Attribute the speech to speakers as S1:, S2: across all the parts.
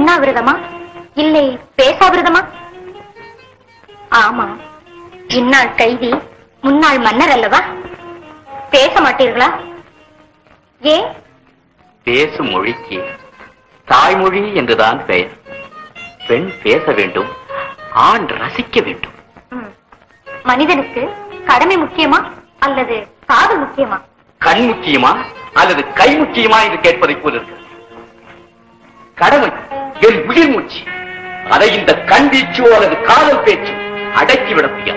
S1: உண்ணாவிரதமா இல்லை பேசாவிரதமா ஆமா இந்நாள் கைதி முன்னாள் மன்னர் அல்லவா பேச மாட்டீர்களா ஏன்
S2: பேசும் மொழிக்கு தாய்மொழி என்றுதான் பெயர் பெண் பேச வேண்டும் ஆண் ரசிக்க வேண்டும்
S1: ம். மனிதனுக்கு கடமை முக்கியமா அல்லது காதல் முக்கியமா
S2: கண் முக்கியமா அல்லது கை முக்கியமா என்று கேட்பதை போல இருக்கிறது கடமை என் உயிர் மூச்சு அதை இந்த கண் வீச்சோ அல்லது காதல் பேச்சு அடக்கிவிட முடியாது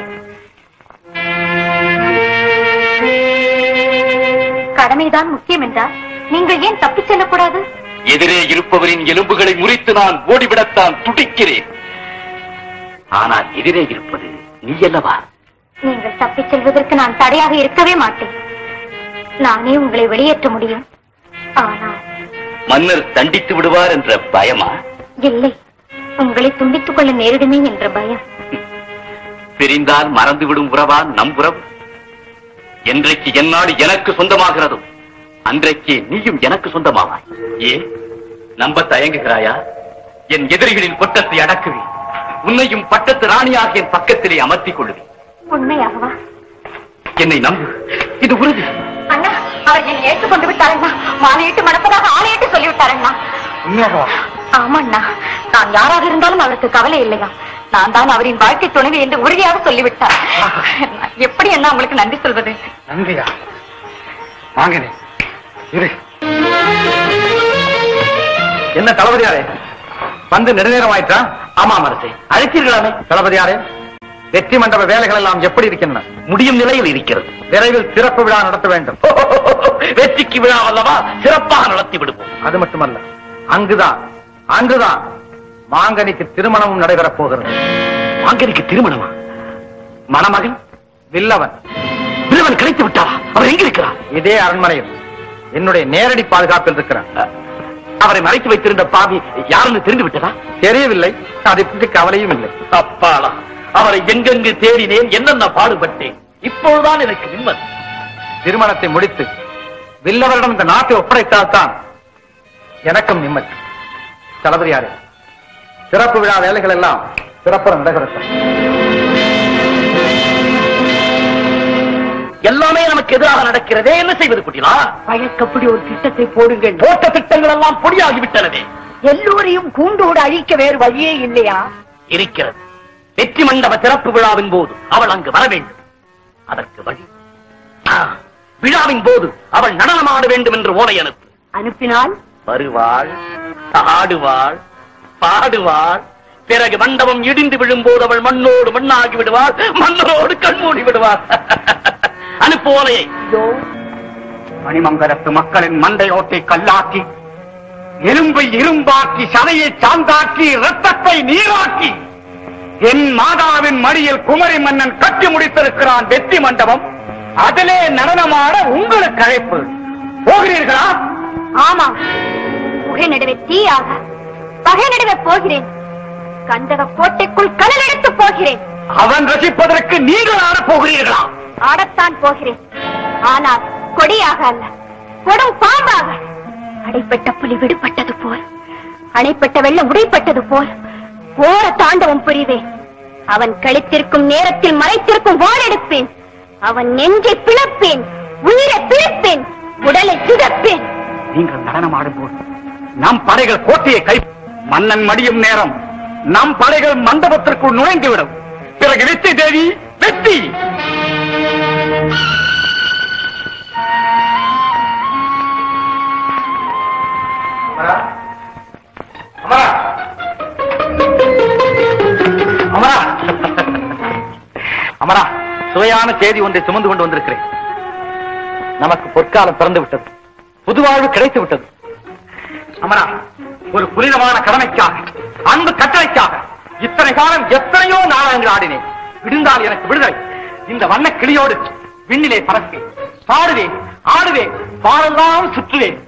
S1: கடமைதான் முக்கியம் என்றால் நீங்கள் ஏன் தப்பிச் செல்லக்கூடாது
S2: எதிரே இருப்பவரின் எலும்புகளை முறித்து நான் ஓடிவிடத்தான் துடிக்கிறேன் ஆனால் எதிரே இருப்பது நீ அல்லவா
S1: நீங்கள் தப்பிச் செல்வதற்கு நான் தடையாக இருக்கவே மாட்டேன் நானே உங்களை வெளியேற்ற முடியும் ஆனால்
S2: மன்னர் தண்டித்து விடுவார் என்ற பயமா
S1: இல்லை உங்களை துண்டித்துக் கொள்ள நேரிடுமே என்ற பயம்
S2: பிரிந்தால் மறந்துவிடும் உறவா நம் உறவு என்றைக்கு என்னாடு எனக்கு சொந்தமாகிறதோ அன்றைக்கே நீயும் எனக்கு சொந்தமாவாய் ஏ நம்ப தயங்குகிறாயா என் எதிரிகளின் கொட்டத்தை அடக்குவேன் உன்னையும் பட்டத்து ராணியாக என் பக்கத்திலே அமர்த்திக் கொள்ளுவேன்
S1: உண்மையாகவா
S2: என்னை நம்பு இது உறுதி
S1: அண்ணா அவர் என்னை ஏற்றுக்கொண்டு விட்டாரண்ணா மாலையிட்டு மணப்பதாக ஆணையிட்டு சொல்லிவிட்டாரண்ணா
S2: உண்மையாகவா
S1: ஆமாண்ணா நான் யாராக இருந்தாலும் அவருக்கு கவலை இல்லையா நான் தான் அவரின் வாழ்க்கை துணைவி என்று உறுதியாக சொல்லிவிட்டார் எப்படி என்ன உங்களுக்கு நன்றி சொல்வது
S3: நன்றியா வாங்கனே இரு என்ன தளபதியாரே வந்து நெடுநேரம் ஆயிட்டா
S2: ஆமாம் அரசே அழைத்தீர்களாமே
S3: தளபதியாரே வெற்றி மண்டப வேலைகள் எல்லாம் எப்படி இருக்கின்றன
S2: முடியும் நிலையில் இருக்கிறது
S3: விரைவில் சிறப்பு விழா நடத்த வேண்டும்
S2: வெற்றிக்கு விழா அல்லவா சிறப்பாக நடத்தி விடுவோம்
S3: அது மட்டுமல்ல அங்குதான் அன்றுதான் மாங்கனிக்கு திருமணமும் நடைபெறப் போகிறது
S2: மாங்கனிக்கு திருமணமா மணமகன்
S3: வில்லவன்
S2: விருவன் கிடைத்து விட்டாரா அவர் எங்க இருக்கிறார்
S3: இதே அரண்மனையில் என்னுடைய நேரடி பாதுகாப்பில் இருக்கிறான்
S2: அ, அவரை மறைத்து வைத்திருந்த பாவி யாருன்னு தெரிந்து விட்டதா
S3: தெரியவில்லை அதை பற்றி கவலையும் இல்லை
S2: அப்பாடா அவரை எங்கெங்கு தேடினேன் என்னென்ன பாடுபட்டேன் இப்பொழுதுதான் எனக்கு நிம்மதி
S3: திருமணத்தை முடித்து வில்லவரிடம் இந்த நாட்டை ஒப்படைத்தால்தான் எனக்கும் நிம்மதி தளபதியாரே சிறப்பு விழா வேலைகள் எல்லாம் சிறப்புற நடைபெறட்டும்
S2: எல்லாமே நமக்கு எதிராக நடக்கிறதே என்ன செய்வது குட்டிலா
S4: வழக்கப்படி ஒரு திட்டத்தை போடுங்கள்
S2: போட்ட திட்டங்கள் எல்லாம் பொடியாகி விட்டனவே
S4: எல்லோரையும் கூண்டோடு அழிக்க வேறு வழியே இல்லையா
S2: இருக்கிறது வெற்றி மண்டப திறப்பு விழாவின் போது அவள் அங்கு வர வேண்டும் அதற்கு வழி ஆ, விழாவின் போது அவள் நடனமாட வேண்டும் என்று ஓலை அனுப்பு
S4: அனுப்பினால்
S2: வருவாள் ஆடுவாள் பாடுவாள் பிறகு மண்டபம் இடிந்து விழும்போது அவள் மண்ணோடு மண்ணாகி விடுவாள் மன்னரோடு கண்மூடி விடுவாள் அனுப்பு ஓலையை
S4: இதோ
S3: மணிமங்கலத்து மக்களின் மண்டை ஓட்டை கல்லாக்கி எலும்பை இரும்பாக்கி சதையை சாந்தாக்கி ரத்தத்தை நீராக்கி என் மாதாவின் மடியில் குமரி மன்னன் கட்டி முடித்திருக்கிறான் வெற்றி மண்டபம் அதிலே நடனமாட உங்களுக்கு அழைப்பு போகிறீர்களா
S1: ஆமா புகை நடுவே தீயாக பகை நடுவே போகிறேன் கந்தக கோட்டைக்குள் கடல் எடுத்து போகிறேன்
S3: அவன் ரசிப்பதற்கு நீங்கள் ஆடப் போகிறீர்களா
S1: ஆடத்தான் போகிறேன் ஆனால் கொடியாக அல்ல கொடும் பாம்பாக அடைப்பட்ட புலி விடுபட்டது போல் அணைப்பட்ட வெள்ளம் உடைப்பட்டது போல் ஓர தாண்டவம் புரிவேன் அவன் கழித்திருக்கும் நேரத்தில் மறைத்திருக்கும் வாழெடுப்பேன் அவன் நெஞ்சை பிளப்பேன் உயிரை பிரிப்பேன் உடலை சிதப்பேன்
S3: நீங்கள் நடனமாடும் போது நம் படைகள் கோட்டையை கை மன்னன் மடியும் நேரம் நம் படைகள் மண்டபத்திற்குள் நுழைந்துவிடும் பிறகு வெற்றி தேவி வெற்றி அமரா அமரா அமரா சுவையான செய்தி ஒன்றை சுமந்து கொண்டு வந்திருக்கிறேன் நமக்கு பொற்காலம் பிறந்து விட்டது புது வாழ்வு கிடைத்து விட்டது அமரா ஒரு புனிதமான கடமைக்காக அன்பு கட்டளைக்காக இத்தனை காலம் எத்தனையோ நாடகங்கள் ஆடினேன் விடுந்தால் எனக்கு விடுதலை இந்த வண்ண கிளியோடு விண்ணிலே பறப்பேன் பாடுவேன் ஆடுவேன் பாடெல்லாம் சுற்றுவேன்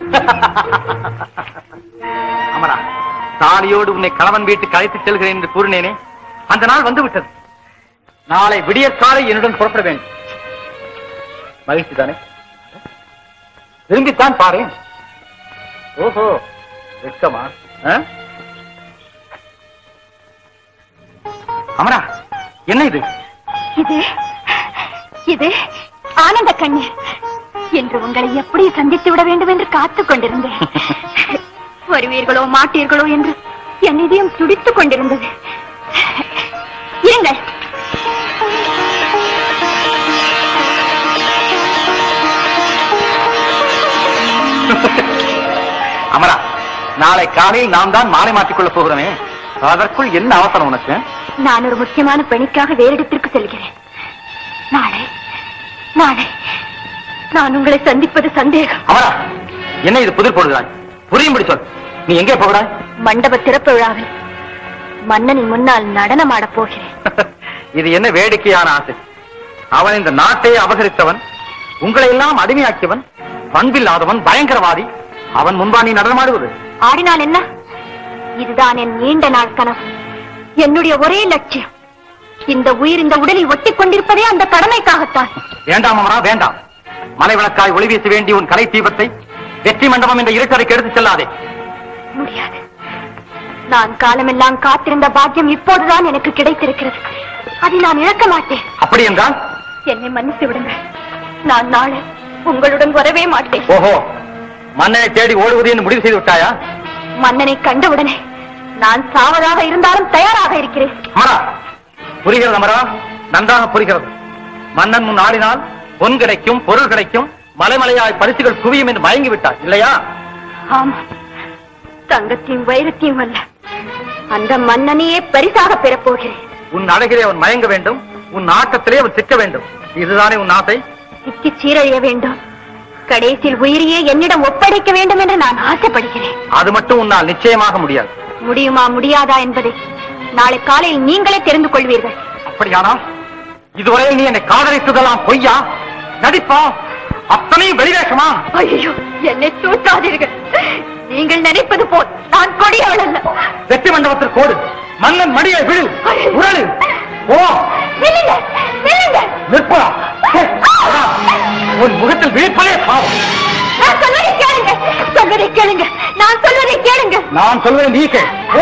S3: அமரா தாலியோடு உன்னை கணவன் வீட்டுக்கு அழைத்துச் செல்கிறேன் என்று கூறினேனே அந்த நாள் வந்து விட்டது நாளை விடியற்காலை என்னுடன் புறப்பட வேண்டும் மகிழ்ச்சி தானே விரும்பித்தான் பாரு ஓஹோ வெட்கமா ஆ? அமரா என்ன இது
S1: இது இது ஆனந்த கண்ணீர் என்று உங்களை எப்படி சந்தித்து விட வேண்டும் என்று காத்துக் கொண்டிருந்தேன் வருவீர்களோ மாட்டீர்களோ என்று என் இதயம் துடித்துக் கொண்டிருந்தது இருங்கள்
S3: அமரா நாளை காலையில் நாம் தான் மாலை மாற்றிக் கொள்ளப் போகிறோமே அதற்குள் என்ன அவசரம் உனக்கு
S1: நான் ஒரு முக்கியமான பணிக்காக வேறு இடத்திற்கு செல்கிறேன் நாளை நாளை நான் உங்களை சந்திப்பது சந்தேகம்
S3: அமரா என்ன இது புதிர் போடுகிறாய் புரியும்படி சொல் நீ எங்கே போகிறாய்
S1: மண்டப திறப்பு விழாவில் மன்னனின் முன்னால் நடனமாடப் போகிறேன்
S3: இது என்ன வேடிக்கையான ஆசை அவன் இந்த நாட்டையே அபகரித்தவன் உங்களை எல்லாம் அடிமையாக்கியவன் பண்பில்லாதவன் பயங்கரவாதி அவன் முன்பா நீ நடனமாடுவது
S1: ஆடினால் என்ன இதுதான் என் நீண்ட நாள் கனவு என்னுடைய ஒரே லட்சியம் இந்த உயிர் இந்த உடலில் ஒட்டிக் கொண்டிருப்பதே அந்த கடமைக்காகத்தான்
S3: வேண்டாம் அமரா வேண்டாம் மலை விளக்காய் ஒளி வீச வேண்டிய உன் கலை தீபத்தை வெற்றி மண்டபம் என்ற இருட்டறைக்கு எடுத்துச் செல்லாதே
S1: முடியாது நான் காலமெல்லாம் காத்திருந்த பாக்கியம் இப்போதுதான் எனக்கு கிடைத்திருக்கிறது அதை நான் இழக்க மாட்டேன்
S3: அப்படி என்றால்
S1: என்னை மன்னித்து விடுங்கள் நான் நாளை உங்களுடன் வரவே மாட்டேன்
S3: ஓஹோ மன்னனை தேடி ஓடுவது என்று முடிவு செய்து விட்டாயா
S1: மன்னனை கண்டவுடனே நான் சாவதாக இருந்தாலும் தயாராக இருக்கிறேன்
S3: அமரா புரிகிறது அமரா நன்றாக புரிகிறது மன்னன் முன் ஆடினால் பொன் கிடைக்கும் பொருள் கிடைக்கும் மலைமலையாய் பரிசுகள் குவியும் என்று மயங்கி விட்டார் இல்லையா
S1: ஆமா தங்கத்தையும் வைரத்தையும் அல்ல அந்த மன்னனையே பரிசாக பெறப் போகிறேன்
S3: உன் அழகிலே அவன் மயங்க வேண்டும் உன் ஆட்டத்திலே அவன் சிக்க வேண்டும் இதுதானே உன் ஆசை
S1: சிக்கி சீரழிய வேண்டும் கடைசியில் உயிரையே என்னிடம் ஒப்படைக்க வேண்டும் என்று நான் ஆசைப்படுகிறேன்
S3: அது மட்டும் உன்னால் நிச்சயமாக முடியாது
S1: முடியுமா முடியாதா என்பதை நாளை காலையில் நீங்களே தெரிந்து கொள்வீர்கள்
S3: அப்படியானால் இதுவரையில் நீ என்னை காதலித்ததெல்லாம் பொய்யா நடிப்பா அத்தனையும் வெளிவேஷமா
S1: ஐயோ என்னை தூட்டாதீர்கள் நீங்கள் நினைப்பது போல் நான் கொடியவள் அல்ல
S3: வெற்றி மண்டபத்திற்கு கோடு மன்னன் மடியை விழு உரளு ஓ
S1: நில்லுங்க, நில்லுங்க.
S3: நிற்பா உன் முகத்தில் விழிப்பதே பாவம்
S1: நான் சொல்வதை கேளுங்க சொல்வதை கேளுங்க நான் சொல்வதை கேளுங்க
S3: நான் சொல்வதை நீ கேள் ஓ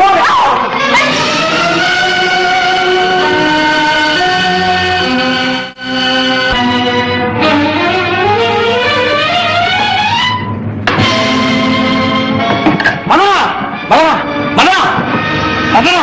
S3: மனா மனா மனா மனா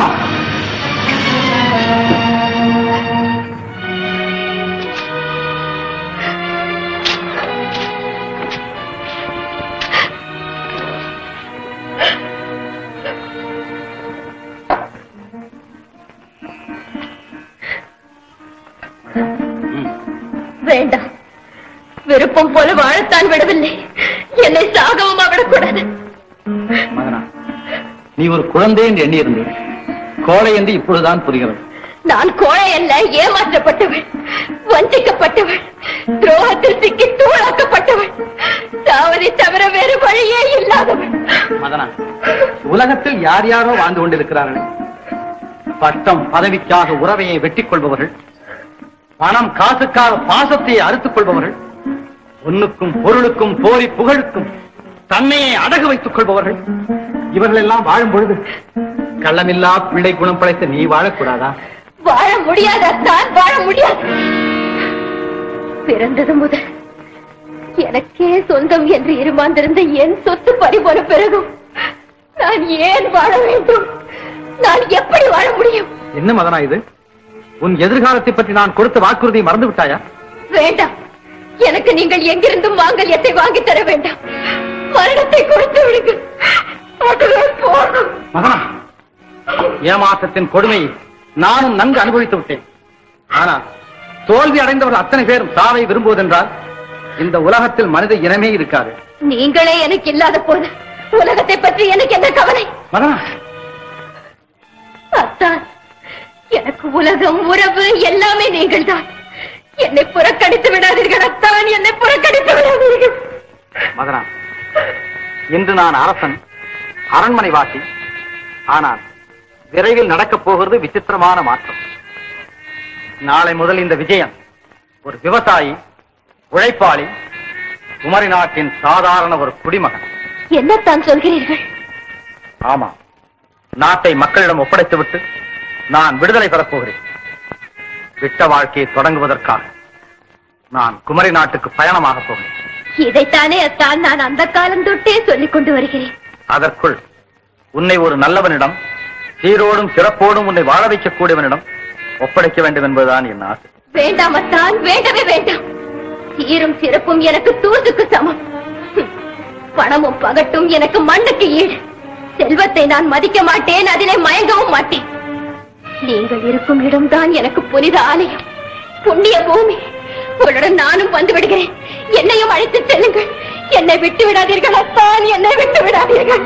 S1: வேண்டாம் விருப்பம் போல வாழத்தான் விடவில்லை என்னை சாகவும் விடக்கூடாது
S3: மகனா நீ ஒரு குழந்தை என்று எண்ணியிருந்தேன் கோழை என்று இப்பொழுதுதான் புரிகிறது
S1: நான் கோழை அல்ல ஏமாற்றப்பட்டவள் வஞ்சிக்கப்பட்டவள் துரோகத்தில் சிக்கி தூளாக்கப்பட்டவள் சாவதை தவிர வேறு வழியே இல்லாதவள்
S3: மதனா உலகத்தில் யார் யாரோ வாழ்ந்து கொண்டிருக்கிறார்கள் பட்டம் பதவிக்காக உறவையை வெட்டிக் கொள்பவர்கள் பணம் காசுக்காக பாசத்தை அறுத்துக் கொள்பவர்கள் பொன்னுக்கும் பொருளுக்கும் போரி புகழுக்கும் தன்னையே அடகு வைத்துக் கொள்பவர்கள் இவர்கள் எல்லாம் வாழும் பொழுது கள்ளமில்லா பிள்ளை குணம் படைத்த நீ வாழக்கூடாதா
S1: வாழ முடியாத தான் வாழ முடியாது பிறந்தது முதல் எனக்கே சொந்தம் என்று இருமாந்திருந்த என் சொத்து பறிபோன பிறகும் நான் ஏன் வாழ வேண்டும் நான் எப்படி வாழ முடியும்
S3: என்ன மதனா இது உன் எதிர்காலத்தை பற்றி நான் கொடுத்த வாக்குறுதியை மறந்து விட்டாயா
S1: வேண்டாம் எனக்கு நீங்கள் எங்கிருந்தும் மாங்கல்யத்தை வாங்கி தர வேண்டாம் மரணத்தை கொடுத்து விடுங்கள் அதுவே போதும்
S3: மகனா ஏமாற்றத்தின் கொடுமையை நானும் நன்கு அனுபவித்து விட்டேன் ஆனால் தோல்வி அடைந்தவர்கள் அத்தனை பேரும் சாவை விரும்புவதென்றால் இந்த உலகத்தில் மனித இனமே இருக்காது
S1: நீங்களே எனக்கு இல்லாத போது உலகத்தை பற்றி எனக்கு என்ன கவலை
S3: மகனா
S1: அத்தான் எனக்கு உலகம் உறவு எல்லாமே நீங்கள் தான் என்னை புறக்கணித்து விடாதீர்கள் அத்தான் என்னை புறக்கணித்து விடாதீர்கள்
S3: மகனா இன்று நான் அரசன் அரண்மனை வாசி ஆனால் விரைவில் நடக்கப் போகிறது விசித்திரமான மாற்றம் நாளை முதல் இந்த விஜயன் ஒரு விவசாயி உழைப்பாளி குமரி நாட்டின் சாதாரண ஒரு குடிமகன்
S1: என்னத்தான் சொல்கிறீர்கள்
S3: ஆமா நாட்டை மக்களிடம் ஒப்படைத்துவிட்டு நான் விடுதலை பெறப் போகிறேன் விட்ட வாழ்க்கையை தொடங்குவதற்காக நான் குமரி நாட்டுக்கு பயணமாக போகிறேன்
S1: இதைத்தானே அத்தான் நான் அந்த காலம் தொட்டே சொல்லிக் கொண்டு வருகிறேன்
S3: அதற்குள் உன்னை ஒரு நல்லவனிடம் சீரோடும் சிறப்போடும் உன்னை வாழ வைக்கக்கூடியவனிடம் ஒப்படைக்க வேண்டும் என்பதுதான் என் ஆசை
S1: வேண்டாம் அத்தான் வேண்டவே வேண்டாம் சீரும் சிறப்பும் எனக்கு தூசுக்கு சமம் ஹம், பணமும் பகட்டும் எனக்கு மண்ணுக்கு ஈடு செல்வத்தை நான் மதிக்க மாட்டேன் அதிலே மயங்கவும் மாட்டேன் நீங்கள் இருக்கும் இடம்தான் எனக்கு புனித ஆலயம் புண்ணிய பூமி உங்களுடன் நானும் வந்து விடுகிறேன் என்னையும் அழைத்து செல்லுங்கள் என்னை விட்டு விடாதீர்கள் அத்தான் என்னை விட்டு விடாதீர்கள்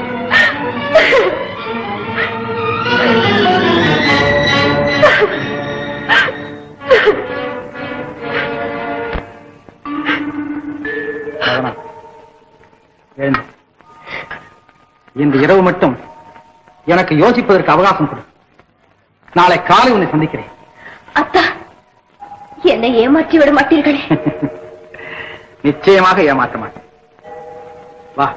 S3: மகனா, எழுந்து. இந்த இரவு மட்டும் எனக்கு யோசிப்பதற்கு அவகாசம் கொடு நாளை காலை உன்னை சந்திக்கிறேன்
S1: அத்தா என்னை ஏமாற்றி விட மாட்டீர்களே
S3: நிச்சயமாக ஏமாற்ற மாட்டேன் வா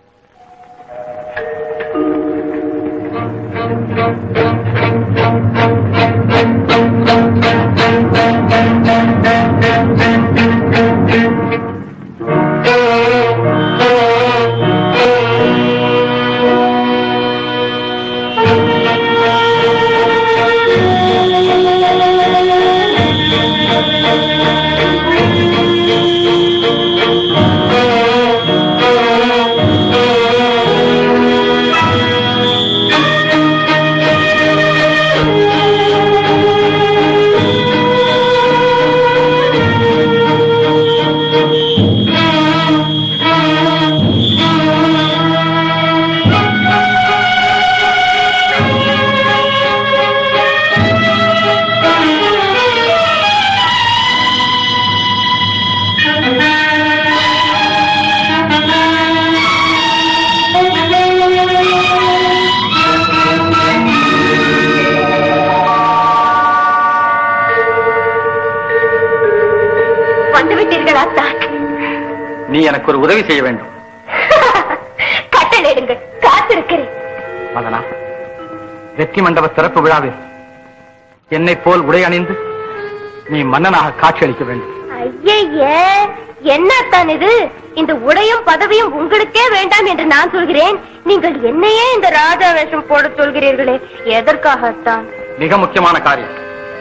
S1: வந்து விட்டீர்கள் அத்தான்
S3: நீ எனக்கு ஒரு உதவி செய்ய வேண்டும்
S1: கட்டளையிடுங்கள் காத்திருக்கிறேன்
S3: மதனா வெற்றி மண்டப சிறப்பு விழாவில் என்னை போல் உடை அணிந்து நீ மன்னனாக காட்சியளிக்க வேண்டும்
S1: ஐயே என்னத்தான் இது இந்த உடையும் பதவியும் உங்களுக்கே வேண்டாம் என்று நான் சொல்கிறேன் நீங்கள் என்னையே இந்த ராஜா வேஷம் போட சொல்கிறீர்களே எதற்காகத்தான்
S3: மிக முக்கியமான காரியம்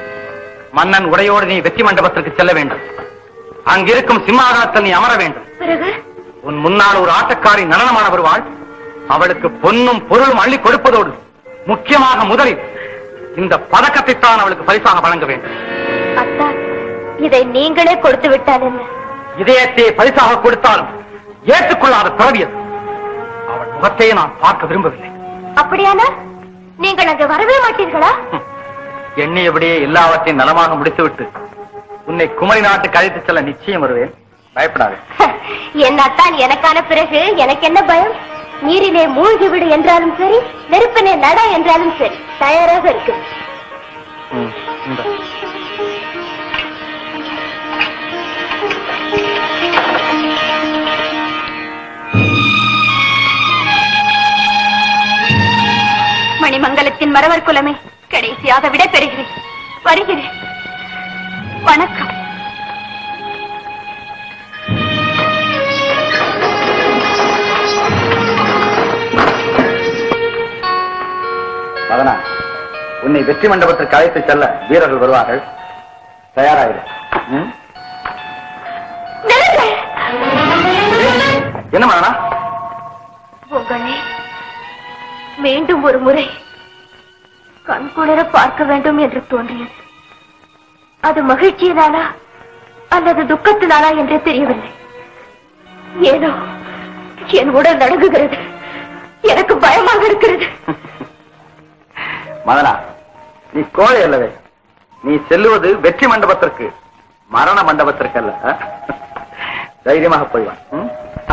S3: மன்னன் உடையோடு நீ வெற்றி மண்டபத்திற்கு செல்ல வேண்டும் அங்கிருக்கும் சிம்மாசனத்தில் நீ அமர வேண்டும்
S1: பிறகு
S3: உன் முன்னால் ஒரு ஆட்டக்காரி நடனமான வருவாள் அவளுக்கு பொன்னும் பொருளும் அள்ளி கொடுப்பதோடு முக்கியமாக முதலில் இந்த பதக்கத்தை தான் அவளுக்கு பரிசாக வழங்க வேண்டும்
S1: அத்தான் இதை நீங்களே கொடுத்து விட்டால் என்ன
S3: இதயத்தை பரிசாக கொடுத்தாலும் ஏற்றுக்கொள்ளாத பிறவி அது அவள் முகத்தையே நான் பார்க்க விரும்பவில்லை
S1: அப்படியானா நீங்கள் அங்கு வரவே மாட்டீர்களா
S3: ஹம். எண்ணியபடியே எல்லாவற்றையும் நலமாக முடித்துவிட்டு உன்னை குமரி நாட்டுக்கு அழைத்துச் செல்ல நிச்சயம் வருவேன் பயப்படாதே
S1: என்னத்தான் எனக்கான பிறகு எனக்கு என்ன பயம் நீரிலே மூழ்கி விடு என்றாலும் சரி நெருப்பினை நட என்றாலும் சரி தயாராக இருக்கு
S3: ம், இந்தா.
S1: மணிமங்கலத்தின் மரவர் குலமே கடைசியாக விட பெறுகிறேன் வருகிறேன் வணக்கம்
S3: மதனா உன்னை வெற்றி மண்டபத்திற்கு அழைத்து செல்ல வீரர்கள் வருவார்கள் தயாராயிரு ம்?
S1: நில்லுங்கள்.
S3: என்ன மதனா
S1: உங்களை மீண்டும் ஒரு முறை கண்குளிர பார்க்க வேண்டும் என்று தோன்றியது அது மகிழ்ச்சியினாலா அல்லது துக்கத்தினாலா என்றே தெரியவில்லை ஏனோ என் உடல் நடுங்குகிறது எனக்கு பயமாக இருக்கிறது
S3: மதனா நீ கோழை அல்லவே நீ செல்லுவது வெற்றி மண்டபத்திற்கு மரண மண்டபத்திற்கு அல்ல ஆ? தைரியமாக போய் வா ம்? ஆ.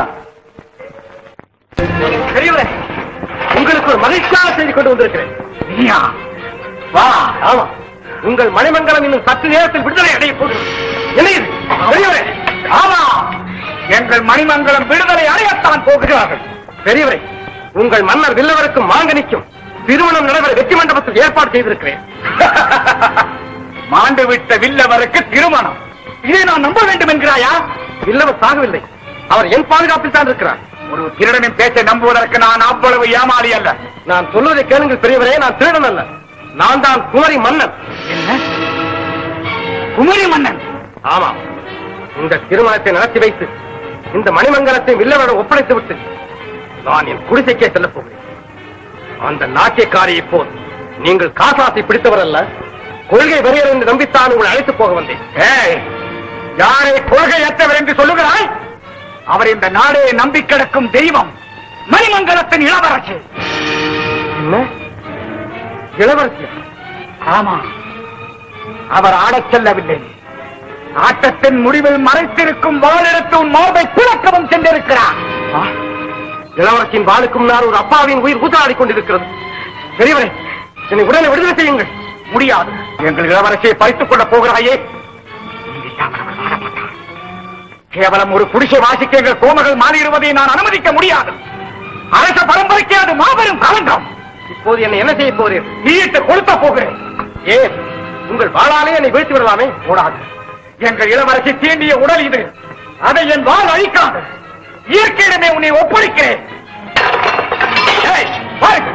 S3: பெரியவரே உங்களுக்கு ஒரு மகிழ்ச்சியான செய்தி கொண்டு வந்திருக்கிறேன் நீயா? வா ஆமா உங்கள் மணிமங்கலம் இன்னும் சற்று நேரத்தில் விடுதலை அடைய போகிறது என்ன இது பெரியவரே ஆமா எங்கள் மணிமங்கலம் விடுதலை அடையத்தான் போகிறார்கள் பெரியவரே உங்கள் மன்னர் வில்லவருக்கும் மாங்கனிக்கும் திருமணம் நடைபெற வெற்றி மண்டபத்தில் ஏற்பாடு செய்திருக்கிறேன் மாண்டு விட்ட வில்லவருக்கு திருமணம் இதை நான் நம்ப வேண்டும் என்கிறாயா வில்லவர் சாகவில்லை அவர் என் பாதுகாப்பில் தான் இருக்கிறார் ஒரு திருடனின் பேச்சை நம்புவதற்கு நான் அவ்வளவு ஏமாளி அல்ல நான் சொல்வதை கேளுங்கள் பெரியவரே நான் திருடன் அல்ல நான் தான் குமரி மன்னன் என்ன குமரி மன்னன் ஆமா இந்த திருமணத்தை நடத்தி வைத்து இந்த மணிமங்கலத்தை வில்லவரிடம் ஒப்படைத்து விட்டு நான் என் குடிசைக்கே செல்லப் போகிறேன் அந்த நாட்டியக்காரியை போல் நீங்கள் காசாசை பிடித்தவர் அல்ல கொள்கை வெறியர் என்று நம்பித்தான் உங்களை அழைத்து போக வந்தேன் யாரை கொள்கையற்றவர் என்று சொல்லுகிறாய் அவர் இந்த நாடே நம்பி கிடக்கும் தெய்வம் மணிமங்கலத்தின் இளவரசி என்ன இளவரசி ஆமா அவர் ஆடச் செல்லவில்லை ஆட்டத்தின் முடிவில் மறைத்திருக்கும் வாழெடுத்து உன் மார்பை பிளக்கவும் சென்றிருக்கிறார் இளவரசியின் வாளுக்கும் நான் ஒரு அப்பாவின் உயிர் ஊத்தாடிக் கொண்டிருக்கிறது பெரியவரே என்னை உடனே விடுதலை செய்யுங்கள் முடியாது எங்கள் இளவரசியை பறித்துக் கொள்ள போகிறாயே நீ இல்லாமல் அவர் வாழ மாட்டார். கேவலம் ஒரு குடிசை வாசிக்க எங்கள் கோமகள் மாறிடுவதை நான் அனுமதிக்க முடியாது அரச பரம்பரைக்கு அது மாபெரும் களங்கம் இப்போது என்னை என்ன செய்ய போகிறேன் தீயிட்டு கொளுத்த போகிறேன் ஏன் உங்கள் வாழாலே என்னை வீழ்த்தி விடலாமே கூடாது எங்கள் இளவரசி தீண்டிய உடல் இது அதை என் வாழ் அழிக்காது இயற்கையிடமே உன்னை ஒப்படைக்கிறேன் ஏய், வாருங்கள்.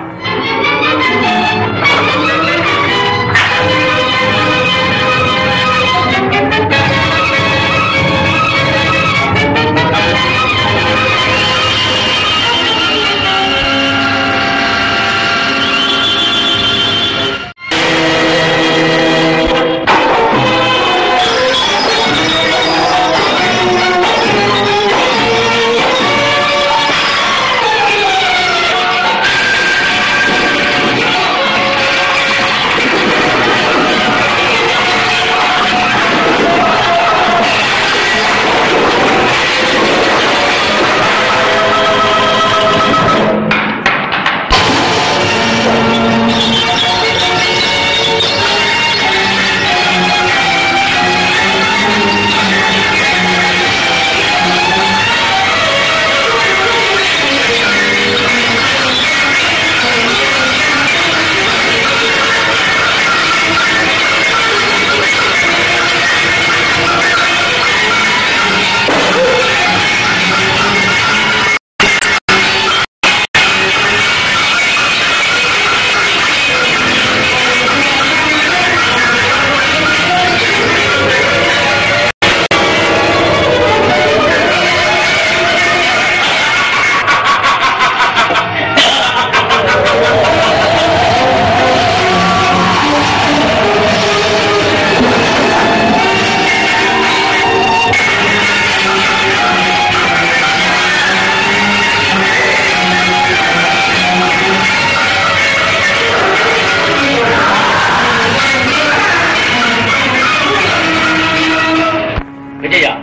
S2: விஜயா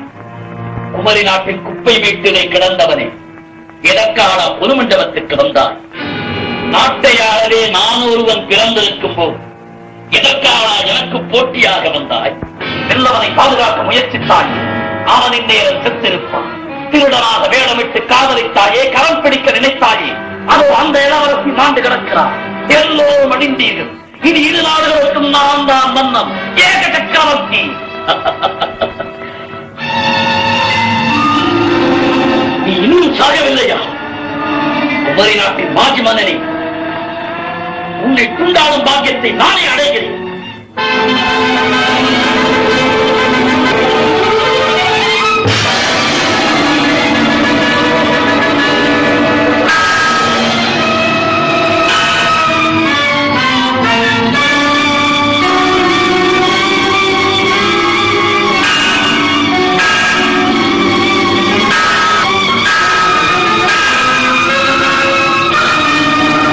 S2: குமரி நாட்டின் குப்பை வீட்டிலே கிடந்தவனே எதற்கான பொதுமண்டபத்திற்கு வந்தாய் நாட்டை ஆளவே நான் ஒருவன் பிறந்திருக்கும் போது எதற்கான எனக்கு போட்டியாக வந்தாய் வெல்லவனை பாதுகாக்க முயற்சித்தாய் அவன் இந்நேரம் செத்திருப்பான் திருடனாக வேடமிட்டு காதலித்தாயே கரம் பிடிக்க நினைத்தாயே அதோ அந்த இளவரசி மாண்டு கிடக்கிறார் எல்லோரும் அடிந்தீர்கள் இனி இரு நாடுகளுக்கும் நான் தான் மன்னன் ஏக சக்கரவர்த்தி நீ இன்னும் சாகவில்லையா குமரி நாட்டின் மாஜி மன்னனே உன்னை துண்டாடும் பாக்கியத்தை நானே அடைகிறேன்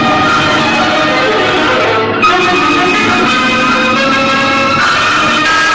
S1: ஆ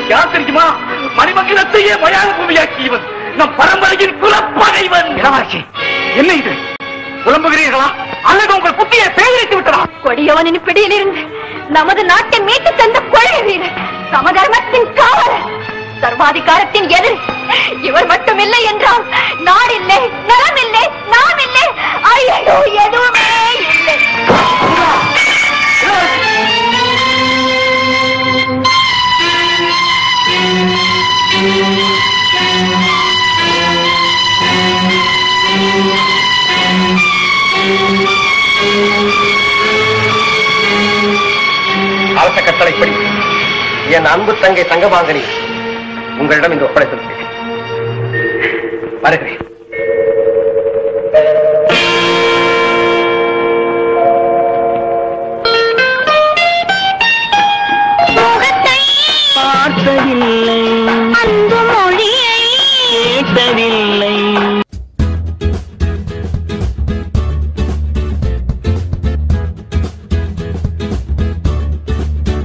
S3: உங்களுக்கு யார் தெரியுமா மணிமங்கலத்தையே மயான பூமியாக்கியவன் நம் பரம்பரையின் குலப்பகைவன் இளவரசி என்ன இது புலம்புகிறீர்களா அல்லது உங்கள் புத்தியை பேரித்து விட்டதா
S1: கொடியவனின் பிடியிலிருந்து நமது நாட்டை மீட்டு தந்த கொள்கை வீரர் சமதர்மத்தின் காவலர் சர்வாதிகாரத்தின் எதிரி இவர் மட்டும் இல்லை என்றால் நாடில்லை நலம் இல்லை நாம் இல்லை ஐயோ எதுவுமே இல்லை
S3: அரச கட்டளைப்படி என் அன்பு தங்கை தங்கபாங்கனி உங்களிடம் இந்த ஒப்படைத்து வருகிறேன்